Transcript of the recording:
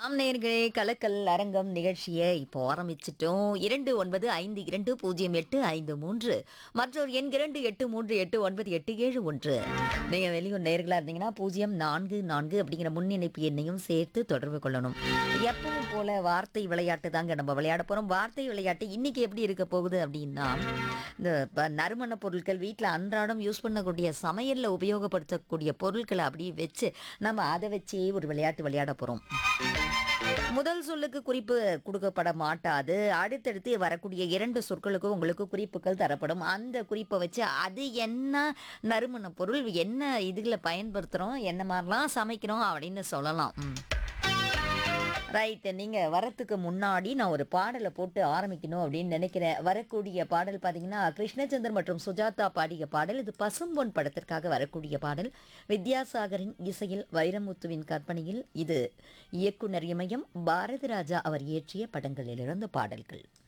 ஆம் நேயர்களே கலக்கல் அரங்கம் நிகழ்ச்சியை இப்போ ஆரம்பிச்சிட்டோம் இரண்டு ஒன்பது ஐந்து இரண்டு பூஜ்ஜியம் எட்டு ஐந்து மூன்று மற்றொரு எண் இரண்டு எட்டு மூன்று எட்டு ஒன்பது எட்டு ஏழு ஒன்று நீங்கள் வெளியூர் நேர்களாக இருந்தீங்கன்னா பூஜ்ஜியம் நான்கு நான்கு அப்படிங்கிற முன்னிணைப்பு எண்ணையும் சேர்த்து தொடர்பு கொள்ளணும் எப்பவும் போல வார்த்தை விளையாட்டு தாங்க நம்ம விளையாட போகிறோம் வார்த்தை விளையாட்டு இன்னைக்கு எப்படி இருக்க போகுது அப்படின்னா இந்த ப- நறுமண பொருட்கள் வீட்டில் அன்றாடம் யூஸ் பண்ணக்கூடிய சமையலில் உபயோகப்படுத்தக்கூடிய பொருட்களை அப்படியே வச்சு நம்ம அதை வச்சே ஒரு விளையாட்டு விளையாட போகிறோம் முதல் சொல்லுக்கு குறிப்பு கொடுக்கப்பட மாட்டாது அடுத்தடுத்து வரக்கூடிய இரண்டு சொற்களுக்கும் உங்களுக்கு குறிப்புகள் தரப்படும் அந்த குறிப்பை வச்சு அது என்ன நறுமண பொருள் என்ன இதுல பயன்படுத்துகிறோம் என்ன மாதிரிலாம் சமைக்கிறோம் அப்படின்னு சொல்லலாம் ம். ரைட் நீங்க வரத்துக்கு முன்னாடி நான் ஒரு பாடலை போட்டு ஆரம்பிக்கணும் அப்படின்னு நினைக்கிறேன் வரக்கூடிய பாடல் பாத்தீங்கன்னா கிருஷ்ணச்சந்தர் மற்றும் சுஜாதா பாடிய பாடல் இது பசும்பொன் படத்திற்காக வரக்கூடிய பாடல் வித்யாசாகரின் இசையில் வைரமுத்துவின் கற்பனையில் இது இயக்குனர் இமயம் பாரதி ராஜா அவர் இயற்றிய படங்களிலிருந்து பாடல்கள்